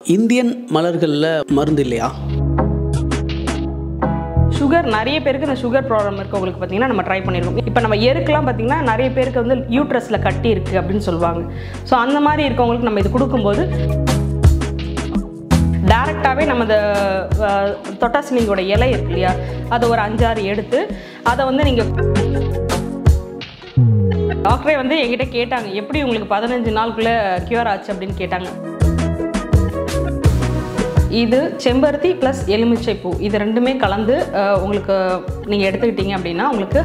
Indian மலர்களில் மருந்து இல்லையா சுகர் நிறைய பேருக்கு இந்த சுகர் ப்ராப்ளம் இருக்கவங்களுக்கு பார்த்தீங்கன்னா நம்ம ட்ரை பண்ணியிருக்கோம் இப்போ நம்ம எருக்கெல்லாம் பார்த்தீங்கன்னா நிறைய பேருக்கு வந்து யூட்ரஸில் கட்டி இருக்குது அப்படின்னு சொல்லுவாங்க ஸோ அந்த மாதிரி இருக்கவங்களுக்கு நம்ம இது கொடுக்கும்போது டேரெக்டாகவே நம்ம இந்த அஹ், தொட்டாசிலிங்கோட இலை இருக்கு இல்லையா அதை ஒரு அஞ்சாறு எடுத்து அதை வந்து நீங்கள் டாக்டரே வந்து என்கிட்ட கேட்டாங்க எப்படி உங்களுக்கு பதினஞ்சு நாளுக்குள்ளே க்யூர் ஆச்சு அப்படின்னு கேட்டாங்க இது செம்பருத்தி ப்ளஸ் எலுமிச்சை பூ இது ரெண்டுமே கலந்து அஹ், உங்களுக்கு நீங்கள் எடுத்துக்கிட்டீங்க அப்படின்னா உங்களுக்கு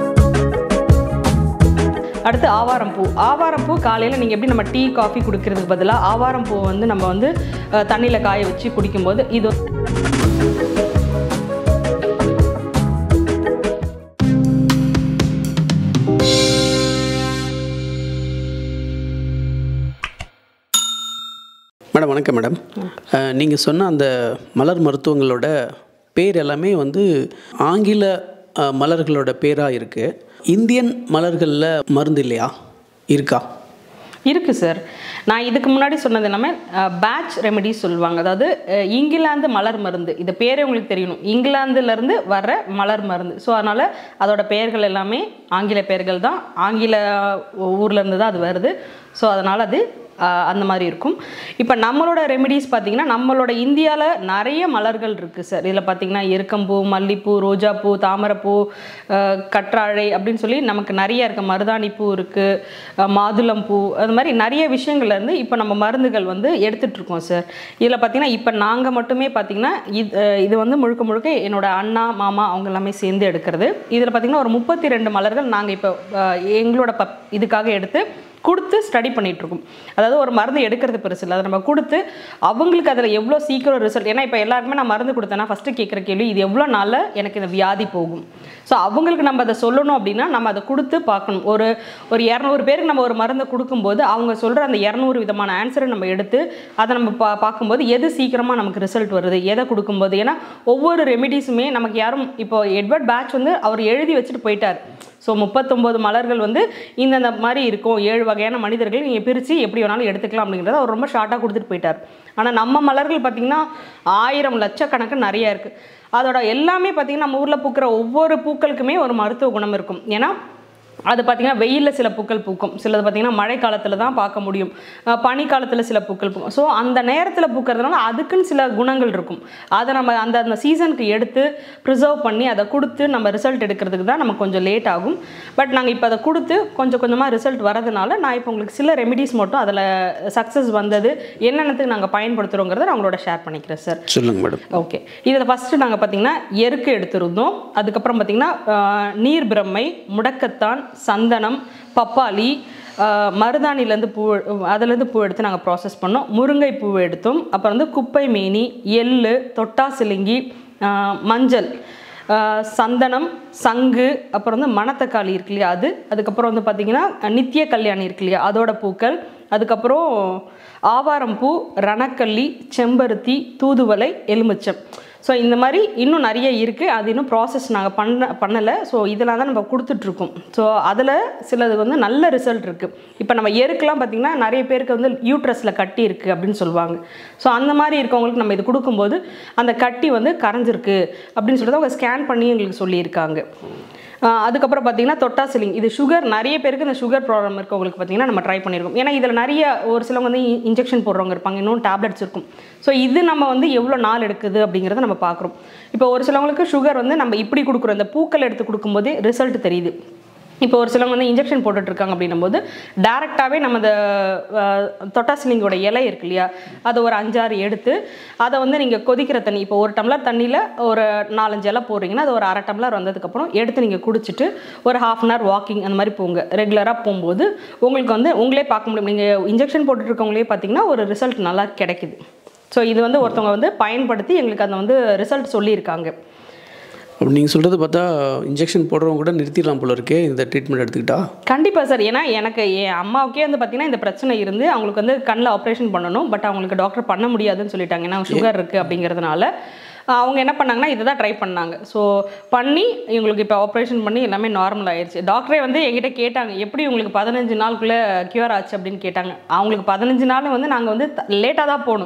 அடுத்து ஆவாரம் பூ ஆவாரம் பூ காலையில் நீங்கள் எப்படி நம்ம டீ காஃபி குடிக்கிறதுக்கு பதிலாக ஆவாரம் பூ வந்து நம்ம வந்து தண்ணியில் காய வச்சு குடிக்கும்போது இது மேடம் வணக்கம் மேடம் நீங்கள் சொன்ன அந்த மலர் மருத்துவங்களோட பேர் எல்லாமே வந்து ஆங்கில அஹ், மலர்களோட பேராக இருக்குது இந்தியன் மலர்களில் மருந்து இல்லையா இருக்கா இருக்குது சார் நான் இதுக்கு முன்னாடி சொன்னது எல்லாமே பேட்ச் ரெமெடிஸ் சொல்லுவாங்க அதாவது அஹ், இங்கிலாந்து மலர் மருந்து இது பேரே உங்களுக்கு தெரியணும் இங்கிலாந்துலேருந்து வர்ற மலர் மருந்து ஸோ அதனால் அதோட பெயர்கள் எல்லாமே ஆங்கில பெயர்கள் தான் ஆங்கில ஊர்லேருந்து தான் அது வருது ஸோ அதனால் அது அஹ், அந்த மாதிரி இருக்கும் இப்போ நம்மளோட ரெமெடிஸ் பார்த்தீங்கன்னா நம்மளோட இந்தியாவில் நிறைய மலர்கள் இருக்குது சார் இதில் பார்த்தீங்கன்னா எருக்கம்பூ மல்லிப்பூ ரோஜாப்பூ தாமரைப்பூ அஹ், கற்றாழை அப்படின்னு சொல்லி நமக்கு நிறைய இருக்குது மருதாணிப்பூ இருக்குது மாதுளம்பூ அது மாதிரி நிறைய விஷயங்கள்ல இருந்து இப்போ நம்ம மருந்துகள் வந்து எடுத்துட்டு இருக்கோம் சார் இதில் பார்த்தீங்கன்னா இப்போ நாங்கள் மட்டுமே பார்த்தீங்கன்னா இது அஹ், இது வந்து முழுக்க முழுக்க என்னோட அண்ணா மாமா அவங்க எல்லாமே சேர்ந்து எடுக்கிறது இதில் பார்த்தீங்கன்னா ஒரு முப்பத்தி ரெண்டு மலர்கள் நாங்கள் இப்போ அஹ், எங்களோட பப் இதுக்காக எடுத்து கொடுத்து ஸ்டடி பண்ணிட்டு இருக்கோம் அதாவது ஒரு மருந்து எடுக்கிறது பெருசு இல்லை அதை நம்ம கொடுத்து அவங்களுக்கு அதில் எவ்வளோ சீக்கிரம் ரிசல்ட் ஏன்னா இப்போ எல்லாருக்குமே நான் மருந்து கொடுத்தேன்னா ஃபஸ்ட்டு கேட்குற கேள்வி இது எவ்வளோ நாளில் எனக்கு இந்த வியாதி போகும் ஸோ அவங்களுக்கு நம்ம அதை சொல்லணும் அப்படின்னா நம்ம அதை கொடுத்து பார்க்கணும் ஒரு ஒரு இரநூறு பேருக்கு நம்ம ஒரு மருந்தை கொடுக்கும்போது அவங்க சொல்கிற அந்த இரநூறு விதமான ஆன்சரை நம்ம எடுத்து அதை நம்ம பா பார்க்கும்போது எது சீக்கிரமாக நமக்கு ரிசல்ட் வருது எதை கொடுக்கும்போது ஏன்னா ஒவ்வொரு ரெமிடிஸுமே நமக்கு யாரும் இப்போ எட்வர்ட் பேட்ச் வந்து அவர் எழுதி வச்சுட்டு போயிட்டார் ஸோ முப்பத்தொம்போது மலர்கள் வந்து இந்தந்த மாதிரி இருக்கும் ஏழு வகையான மனிதர்கள் நீங்கள் பிரித்து எப்படி வேணாலும் எடுத்துக்கலாம் அப்படிங்கிறத அவர் ரொம்ப ஷார்ட்டாக கொடுத்துட்டு போயிட்டார் ஆனால் நம்ம மலர்கள் பார்த்திங்கன்னா ஆயிரம் லட்சக்கணக்கு நிறைய இருக்குது அதோட எல்லாமே பார்த்திங்கன்னா நம்ம ஊரில் பூக்கிற ஒவ்வொரு பூக்களுக்குமே ஒரு மருத்துவ குணம் இருக்கும் ஏன்னா அது பார்த்திங்கன்னா வெயிலில் சில பூக்கள் பூக்கும் சிலது பார்த்திங்கன்னா மழை காலத்தில் தான் பார்க்க முடியும் அஹ் பனி காலத்தில் சில பூக்கள் பூக்கும் ஸோ அந்த நேரத்தில் பூக்கிறதுனால அதுக்குன்னு சில குணங்கள் இருக்கும் அதை நம்ம அந்த அந்த சீசனுக்கு எடுத்து ப்ரிசர்வ் பண்ணி அதை கொடுத்து நம்ம ரிசல்ட் எடுக்கிறதுக்கு தான் நமக்கு கொஞ்சம் லேட் ஆகும் பட் நாங்கள் இப்போ அதை கொடுத்து கொஞ்சம் கொஞ்சமாக ரிசல்ட் வரதுனால நான் இப்போ உங்களுக்கு சில ரெமிடிஸ் மட்டும் அதில் சக்ஸஸ் வந்தது என்னென்னத்துக்கு நாங்கள் பயன்படுத்துகிறோங்கிறத நான் உங்களோட ஷேர் பண்ணிக்கிறேன் சார் சொல்லுங்கள் மேடம் ஓகே இதில் ஃபஸ்ட்டு நாங்கள் பார்த்தீங்கன்னா எருக்கு எடுத்திருந்தோம் அதுக்கப்புறம் பார்த்தீங்கன்னா ஆஹ், நீர் பிரம்மை முடக்கத்தான் சந்தனம் பப்பாளி ஆஹ், மருதாணிலேருந்து பூ அதுலேருந்து பூ எடுத்து நாங்கள் ப்ராசஸ் பண்ணோம் முருங்கை பூ எடுத்தோம் அப்புறம் வந்து குப்பை மேனி எள்ளு தொட்டாசிலிங்கி ஆஹ், மஞ்சள் ஆஹ், சந்தனம் சங்கு அப்புறம் வந்து மணத்தக்காளி இருக்கு இல்லையா அது அதுக்கப்புறம் வந்து பார்த்திங்கன்னா நித்திய கல்யாணி இருக்கு இல்லையா அதோட பூக்கள் அதுக்கப்புறம் ஆவாரம் பூ ரணக்கல்லி செம்பருத்தி தூதுவளை எலுமிச்சம் ஸோ இந்த மாதிரி இன்னும் நிறைய இருக்குது அது இன்னும் ப்ராசஸ் நாங்கள் பண்ண பண்ணலை ஸோ இதெல்லாம் தான் நம்ம கொடுத்துட்ருக்கோம் ஸோ அதில் சிலது வந்து நல்ல ரிசல்ட் இருக்குது இப்போ நம்ம எருக்கெல்லாம் பார்த்திங்கன்னா நிறைய பேருக்கு வந்து யூட்ரஸில் கட்டி இருக்குது அப்படின்னு சொல்லுவாங்க ஸோ அந்த மாதிரி இருக்கவங்களுக்கு நம்ம இது கொடுக்கும்போது அந்த கட்டி வந்து கரைஞ்சிருக்கு அப்படின்னு சொல்லிட்டு அவங்க ஸ்கேன் பண்ணி எங்களுக்கு சொல்லியிருக்காங்க ஆஹ் அதுக்கப்புறம் பார்த்தீங்கன்னா தொட்டாசிலிங் இது சுகர் நிறைய பேருக்கு இந்த சுகர் ப்ராப்ளம் இருக்கவங்களுக்கு பார்த்தீங்கன்னா நம்ம ட்ரை பண்ணியிருக்கோம் ஏன்னா இதில் நிறைய ஒரு சிலவங்க வந்து இன்ஜெக்ஷன் போடுறவங்க இருப்பாங்க இன்னும் டேப்லெட்ஸ் இருக்கும் ஸோ இது நம்ம வந்து எவ்வளோ நாள் எடுக்குது அப்படிங்கிறத நம்ம பார்க்குறோம் இப்போ ஒரு சிலவங்களுக்கு சுகர் வந்து நம்ம இப்படி கொடுக்குறோம் இந்த பூக்கள் எடுத்து கொடுக்கும்போதே ரிசல்ட் தெரியுது இப்போ ஒரு சிலவங்க வந்து இன்ஜெக்ஷன் போட்டுட்ருக்காங்க அப்படின்னும் போது டேரெக்டாகவே நம்ம இந்த அஹ், தொட்டாசிலிங்கோட இலை இருக்கு இல்லையா அதை ஒரு அஞ்சாறு எடுத்து அதை வந்து நீங்கள் கொதிக்கிற தண்ணி இப்போ ஒரு டம்ளர் தண்ணியில் ஒரு நாலஞ்சு இலை போடுறீங்கன்னா அது ஒரு அரை டம்ளர் வந்ததுக்கப்புறம் எடுத்து நீங்கள் குடிச்சிட்டு ஒரு ஹாஃப் அன் ஹவர் வாக்கிங் அந்த மாதிரி போங்க ரெகுலராக போகும்போது உங்களுக்கு வந்து உங்களே பார்க்க முடியும் நீங்கள் இன்ஜெக்ஷன் போட்டுட்ருக்கவங்களே பார்த்தீங்கன்னா ஒரு ரிசல்ட் நல்லா கிடைக்குது ஸோ இது வந்து ஒருத்தவங்க வந்து பயன்படுத்தி எங்களுக்கு அந்த வந்து ரிசல்ட் சொல்லியிருக்காங்க அப்படி நீங்கள் சொல்கிறது பார்த்தா இன்ஜெக்ஷன் போடுறவங்க கூட நிறுத்திடலாம் போல இருக்கே இந்த ட்ரீட்மெண்ட் எடுத்துக்கிட்டா கண்டிப்பாக சார் ஏன்னா எனக்கு என் அம்மாவுக்கே வந்து பார்த்தீங்கன்னா இந்த பிரச்சனை இருந்து அவங்களுக்கு வந்து கண்ணில் ஆப்ரேஷன் பண்ணணும் பட் அவங்களுக்கு டாக்டர் பண்ண முடியாதுன்னு சொல்லிட்டாங்க ஏன்னா சுகர் இருக்குது அப்படிங்கிறதுனால அஹ் அவங்க என்ன பண்ணாங்கன்னா இதை தான் ட்ரை பண்ணாங்க ஸோ பண்ணி இவங்களுக்கு இப்போ ஆப்ரேஷன் பண்ணி எல்லாமே நார்மல் ஆயிடுச்சு டாக்டரே வந்து என்கிட்ட கேட்டாங்க எப்படி உங்களுக்கு பதினஞ்சு நாளுக்குள்ளே க்யூர் ஆச்சு அப்படின்னு கேட்டாங்க அவங்களுக்கு பதினஞ்சு நாள் வந்து நாங்கள் வந்து லேட்டாக தான் போகணும்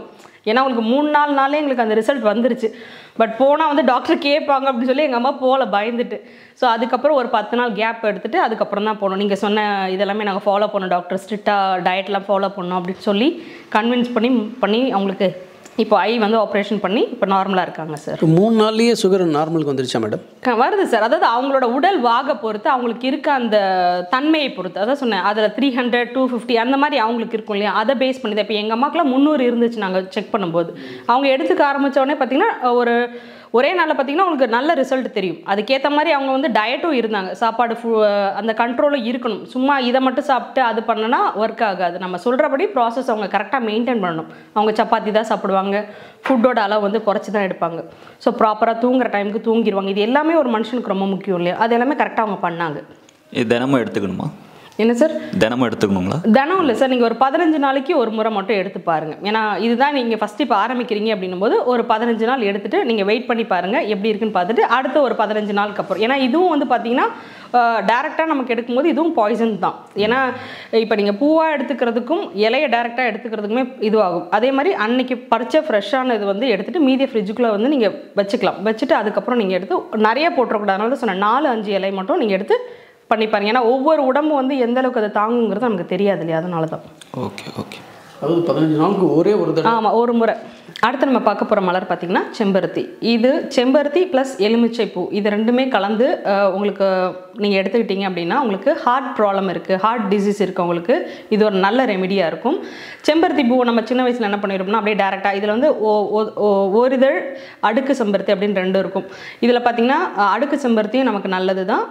ஏன்னா உங்களுக்கு மூணு நாலு நாளே எங்களுக்கு அந்த ரிசல்ட் வந்துருச்சு பட் போனால் வந்து டாக்டர் கேட்பாங்க அப்படின்னு சொல்லி எங்கள் அம்மா போகல பயந்துட்டு ஸோ அதுக்கப்புறம் ஒரு பத்து நாள் கேப் எடுத்துட்டு அதுக்கப்புறம் தான் போனோம் நீங்கள் சொன்ன இதெல்லாமே நாங்கள் ஃபாலோ பண்ணோம் டாக்டர் ஸ்ட்ரிக்டாக டயட்லாம் ஃபாலோ பண்ணோம் அப்படின்னு சொல்லி கன்வின்ஸ் பண்ணி பண்ணி அவங்களுக்கு இப்போ ஐ வந்து ஆப்ரேஷன் பண்ணி இப்போ நார்மலாக இருக்காங்க சார் இப்போ மூணு நாள்லயே சுகர் நார்மலுக்கு வந்துருச்சா மேடம் க- வருது சார் அதாவது அவங்களோட உடல் வாக பொறுத்து அவங்களுக்கு இருக்க அந்த தன்மையை பொறுத்து அதான் சொன்னேன் அதில் த்ரீ ஹண்ட்ரட் டூ ஃபிஃப்டி அந்த மாதிரி அவங்களுக்கு இருக்கும் இல்லையா அதை பேஸ் பண்ணி தான் இப்போ எங்கள் அம்மாக்கெல்லாம் முந்நூறு இருந்துச்சு நாங்கள் செக் பண்ணும்போது அவங்க எடுத்துக்க ஆரம்பிச்ச உடனே பார்த்தீங்கன்னா ஒரு ஒரே நாளில் பார்த்தீங்கன்னா அவங்களுக்கு நல்ல ரிசல்ட் தெரியும் அதுக்கேற்ற மாதிரி அவங்க வந்து டயட்டும் இருந்தாங்க சாப்பாடு ஃபு அந்த கண்ட்ரோலும் இருக்கணும் சும்மா இதை மட்டும் சாப்பிட்டு அது பண்ணனா ஒர்க் ஆகாது நம்ம சொல்கிறபடி ப்ராசஸ் அவங்க கரெக்டாக மெயின்டைன் பண்ணணும் அவங்க சப்பாத்தி தான் சாப்பிடுவாங்க ஃபுட்டோட அளவு வந்து குறைச்சி தான் எடுப்பாங்க ஸோ ப்ராப்பராக தூங்குற டைமுக்கு தூங்கிடுவாங்க இது எல்லாமே ஒரு மனுஷனுக்கு ரொம்ப முக்கியம் இல்லையா அது எல்லாமே கரெக்டாக அவங்க பண்ணாங்க இது தினமும் எடுத்துக்கணுமா என்ன சார் தினமும் எடுத்துக்கணுங்களா தினம் இல்லை சார் நீங்கள் ஒரு பதினஞ்சு நாளைக்கு ஒரு முறை மட்டும் எடுத்து பாருங்கள் ஏன்னா இதுதான் நீங்கள் ஃபஸ்ட்டு இப்போ ஆரம்பிக்கிறீங்க அப்படின்னும் போது ஒரு பதினஞ்சு நாள் எடுத்துட்டு நீங்கள் வெயிட் பண்ணி பாருங்கள் எப்படி இருக்குன்னு பார்த்துட்டு அடுத்த ஒரு பதினஞ்சு நாளுக்கு அப்புறம் ஏன்னா இதுவும் வந்து பார்த்தீங்கன்னா டேரெக்டாக நமக்கு எடுக்கும்போது இதுவும் பாய்சன் தான் ஏன்னா இப்போ நீங்கள் பூவாக எடுத்துக்கிறதுக்கும் இலையை டேரெக்டாக எடுத்துக்கிறதுக்குமே இதுவாகும் அதே மாதிரி அன்னைக்கு பறிச்ச ஃப்ரெஷ்ஷான இது வந்து எடுத்துட்டு மீதி ஃப்ரிட்ஜுக்குள்ளே வந்து நீங்கள் வச்சுக்கலாம் வச்சுட்டு அதுக்கப்புறம் நீங்கள் எடுத்து நிறைய போட்டுறக்கூடாது அதனால தான் சொன்னேன் நாலு அஞ்சு இலை மட்டும் நீங்கள் எடுத்து பண்ணி பாருங்க ஏன்னா ஒவ்வொரு உடம்பு வந்து எந்த அளவுக்கு அதை தாங்குங்கிறது நமக்கு தெரியாது இல்லையா அதனால தான் ஓகே ஓகே அதாவது பதினஞ்சு நாளுக்கு ஒரே ஒரு தடவை ஆமாம் ஒரு முறை அடுத்து நம்ம பார்க்க போகிற மலர் பார்த்திங்கன்னா செம்பருத்தி இது செம்பருத்தி ப்ளஸ் எலுமிச்சை பூ இது ரெண்டுமே கலந்து அஹ், உங்களுக்கு நீங்கள் எடுத்துக்கிட்டீங்க அப்படின்னா உங்களுக்கு ஹார்ட் ப்ராப்ளம் இருக்குது ஹார்ட் டிசீஸ் இருக்கவங்களுக்கு இது ஒரு நல்ல ரெமெடியாக இருக்கும் செம்பருத்தி பூ நம்ம சின்ன வயசில் என்ன பண்ணிருப்போம்னா அப்படியே டேரெக்டாக இதில் வந்து ஓ- ஓ- ஓ- ஓரிதழ் அடுக்கு செம்பருத்தி அப்படின்னு ரெண்டு இருக்கும் இதில் பார்த்தீங்கன்னா அஹ், அடுக்கு செம்பருத்தியும் நமக்கு நல்லது தான்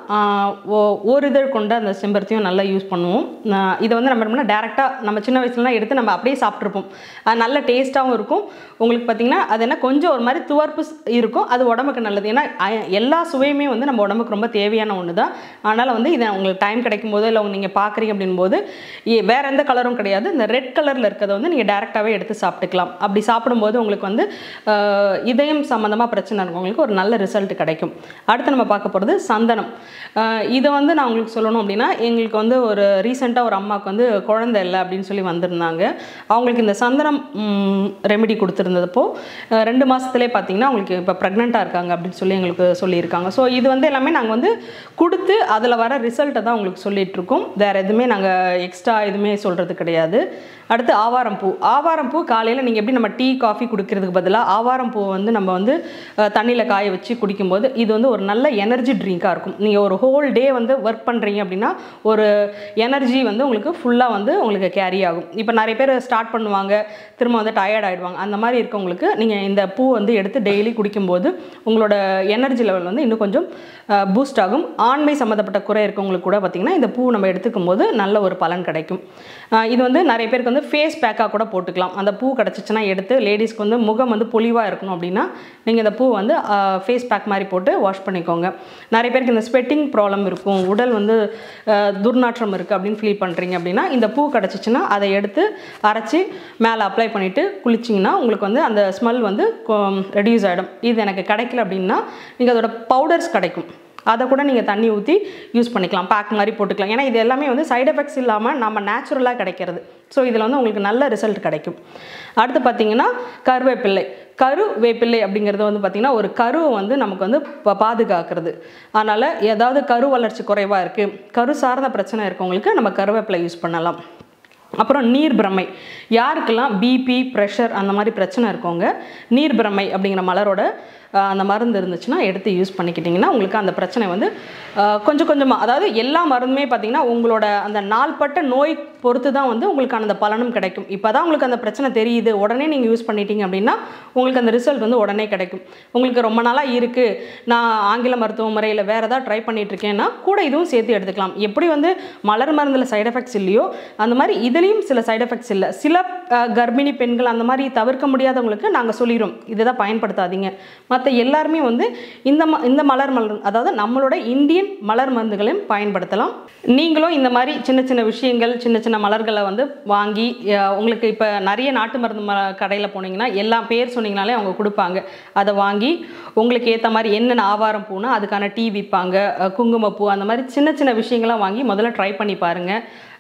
ஓரிதழ் கொண்ட அந்த செம்பருத்தியும் நல்லா யூஸ் பண்ணுவோம் அஹ், இதை வந்து நம்ம என்ன டேரெக்டாக நம்ம சின்ன வயசுலலாம் எடுத்து நம்ம அப்படியே சாப்பிட்ருப்போம் அது நல்ல டேஸ்ட்டாகவும் இருக்கும் உங்களுக்கு பார்த்தீங்கன்னா அது என்ன கொஞ்சம் ஒரு மாதிரி துவர்ப்பு ஸ்- இருக்கும் அது உடம்புக்கு நல்லது ஏன்னா அய- எல்லா சுவையுமே வந்து நம்ம உடம்புக்கு ரொம்ப தேவையான ஒன்று தான் அதனால் வந்து இதை உங்களுக்கு டைம் கிடைக்கும் போது இல்லை நீங்கள் பார்க்குறீங்க அப்படின் போது இ- வேற எந்த கலரும் கிடையாது இந்த ரெட் கலரில் இருக்கிறத வந்து நீங்கள் டேரெக்டாகவே எடுத்து சாப்பிட்டுக்கலாம் அப்படி சாப்பிடும்போது உங்களுக்கு வந்து ஆஹ், இதயம் சம்மந்தமாக பிரச்சனை இருக்கவங்களுக்கு ஒரு நல்ல ரிசல்ட் கிடைக்கும் அடுத்து நம்ம பார்க்க போகிறது சந்தனம் ஆஹ், இதை வந்து நான் உங்களுக்கு சொல்லணும் அப்படின்னா எங்களுக்கு வந்து ஒரு ரீசெண்டாக ஒரு அம்மாவுக்கு வந்து குழந்தை இல்லை அப்படின்னு சொல்லி வந்திருந்தாங்க அவங்களுக்கு இந்த சந்தனம் ரெமெடி கொடுத்துருந்தப்போ அஹ், ரெண்டு மாதத்துலேயே பார்த்தீங்கன்னா அவங்களுக்கு இப்போ ப்ரெக்னெண்ட்டாக இருக்காங்க அப்படின்னு சொல்லி எங்களுக்கு சொல்லியிருக்காங்க ஸோ இது வந்து எல்லாமே நாங்கள் வந்து கொடுத்து அதில் வர ரிசல்ட்டை தான் உங்களுக்கு சொல்லிட்டு இருக்கோம் வேறு எதுவுமே நாங்கள் எக்ஸ்ட்ரா எதுவுமே சொல்கிறது கிடையாது அடுத்து ஆவாரம் பூ ஆவாரம் பூ காலையில் நீங்கள் எப்படி நம்ம டீ காஃபி குடிக்கிறதுக்கு பதிலாக ஆவாரம் பூ வந்து நம்ம வந்து தண்ணியில் காய வச்சு குடிக்கும்போது இது வந்து ஒரு நல்ல எனர்ஜி ட்ரிங்காக இருக்கும் நீங்கள் ஒரு ஹோல் டே வந்து ஒர்க் பண்ணுறீங்க அப்படின்னா ஒரு எனர்ஜி வந்து உங்களுக்கு ஃபுல்லாக வந்து உங்களுக்கு கேரி ஆகும் இப்போ நிறைய பேர் ஸ்டார்ட் பண்ணுவாங்க திரும்ப வந்து டயர்ட் ஆகிடுவாங்க அந்த மாதிரி இருக்கவங்களுக்கு நீங்கள் இந்த பூ வந்து எடுத்து டெய்லி குடிக்கும்போது உங்களோட எனர்ஜி லெவல் வந்து இன்னும் கொஞ்சம் பூஸ்ட் ஆகும் ஆண்மை சம்மந்தப்பட்ட குறை இருக்கவங்களுக்கு கூட பார்த்திங்கன்னா இந்த பூ நம்ம எடுத்துக்கும் போது நல்ல ஒரு பலன் கிடைக்கும் அஹ் இது வந்து நிறைய பேருக்கு வந்து ஃபேஸ் பேக்காக கூட போட்டுக்கலாம் அந்த பூ கிடச்சிச்சின்னா எடுத்து லேடிஸ்க்கு வந்து முகம் வந்து பொலிவாக இருக்கணும் அப்படின்னா நீங்கள் இந்த பூ வந்து ஃபேஸ் பேக் மாதிரி போட்டு வாஷ் பண்ணிக்கோங்க நிறைய பேருக்கு இந்த ஸ்வெட்டிங் ப்ராப்ளம் இருக்கும் உடல் வந்து அஹ், துர்நாற்றம் இருக்குது அப்படின்னு ஃபீல் பண்ணுறீங்க அப்படின்னா இந்த பூ கிடச்சிச்சின்னா அதை எடுத்து அரைச்சி மேலே அப்ளை பண்ணிவிட்டு குளிச்சிங்கன்னா உங்களுக்கு வந்து அந்த ஸ்மெல் வந்து ரெடியூஸ் ஆகிடும் இது எனக்கு கிடைக்கல அப்படின்னா நீங்கள் அதோட பவுடர்ஸ் கிடைக்கும் அதை கூட நீங்கள் தண்ணி ஊற்றி யூஸ் பண்ணிக்கலாம் பேக் மாதிரி போட்டுக்கலாம் ஏன்னா இது எல்லாமே வந்து சைடு எஃபெக்ட்ஸ் இல்லாமல் நம்ம நேச்சுரலாக கிடைக்கிறது ஸோ இதில் வந்து உங்களுக்கு நல்ல ரிசல்ட் கிடைக்கும் அடுத்து பார்த்தீங்கன்னா கருவேப்பிள்ளை கரு வேப்பிள்ளை அப்படிங்கிறது வந்து பார்த்திங்கன்னா ஒரு கருவை வந்து நமக்கு வந்து பா- பாதுகாக்கிறது அதனால் ஏதாவது கரு வளர்ச்சி குறைவாக இருக்குது கரு சார்ந்த பிரச்சனை இருக்கவங்களுக்கு நம்ம கருவேப்பிலை யூஸ் பண்ணலாம் அப்புறம் நீர் பிரமை யாருக்கெல்லாம் பிபி ப்ரெஷர் அந்த மாதிரி பிரச்சனை இருக்கவங்க நீர் பிரமை அப்படிங்கிற மலரோட ஆஹ், அந்த மருந்து இருந்துச்சுன்னா எடுத்து யூஸ் பண்ணிக்கிட்டிங்கன்னா உங்களுக்கு அந்த பிரச்சனை வந்து ஆஹ், கொஞ்சம் கொஞ்சமாக அதாவது எல்லா மருந்துமே பார்த்தீங்கன்னா உங்களோட அந்த நாள்பட்ட நோய் பொறுத்து தான் வந்து உங்களுக்கான அந்த பலனும் கிடைக்கும் இப்போ தான் உங்களுக்கு அந்த பிரச்சனை தெரியுது உடனே நீங்கள் யூஸ் பண்ணிட்டீங்க அப்படின்னா உங்களுக்கு அந்த ரிசல்ட் வந்து உடனே கிடைக்கும் உங்களுக்கு ரொம்ப நாளாக இருக்குது நான் ஆங்கில மருத்துவ முறையில் வேறு ஏதாவது ட்ரை பண்ணிட்டு இருக்கேன்னா கூட இதுவும் சேர்த்து எடுத்துக்கலாம் எப்படி வந்து மலர் மருந்தில் சைடு எஃபெக்ட்ஸ் இல்லையோ அந்த மாதிரி இதுலேயும் சில சைடு எஃபெக்ட்ஸ் இல்லை சில அஹ், கர்ப்பிணி பெண்கள் அந்த மாதிரி தவிர்க்க முடியாதவங்களுக்கு நாங்கள் சொல்லிடுறோம் இதை தான் பயன்படுத்தாதீங்க மற்ற எல்லாருமே வந்து இந்த ம இந்த மலர் மலர் அதாவது நம்மளோட இந்தியன் மலர் மருந்துகளையும் பயன்படுத்தலாம் நீங்களும் இந்த மாதிரி சின்ன சின்ன விஷயங்கள் சின்ன சின்ன மலர்களை வந்து வாங்கி அஹ், உங்களுக்கு இப்போ நிறைய நாட்டு மருந்து ம கடையில் போனீங்கன்னா எல்லா பேர் சொன்னீங்கனாலே அவங்க கொடுப்பாங்க அதை வாங்கி உங்களுக்கு ஏற்ற மாதிரி என்னென்ன ஆவாரம் பூனா அதுக்கான டீ விற்பாங்க அஹ், குங்குமப்பூ அந்த மாதிரி சின்ன சின்ன விஷயங்கள்லாம் வாங்கி முதல்ல ட்ரை பண்ணி பாருங்கள்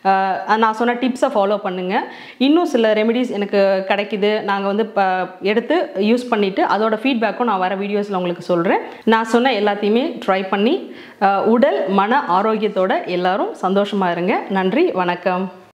அஹ், நான் சொன்ன டிப்ஸை ஃபாலோ பண்ணுங்கள் இன்னும் சில ரெமெடிஸ் எனக்கு கிடைக்குது நாங்கள் வந்து இப்போ எடுத்து யூஸ் பண்ணிவிட்டு அதோட ஃபீட்பேக்கும் நான் வர வீடியோஸில் உங்களுக்கு சொல்கிறேன் நான் சொன்ன எல்லாத்தையுமே ட்ரை பண்ணி அஹ், உடல் மன ஆரோக்கியத்தோட எல்லாரும் சந்தோஷமாக இருங்க நன்றி வணக்கம்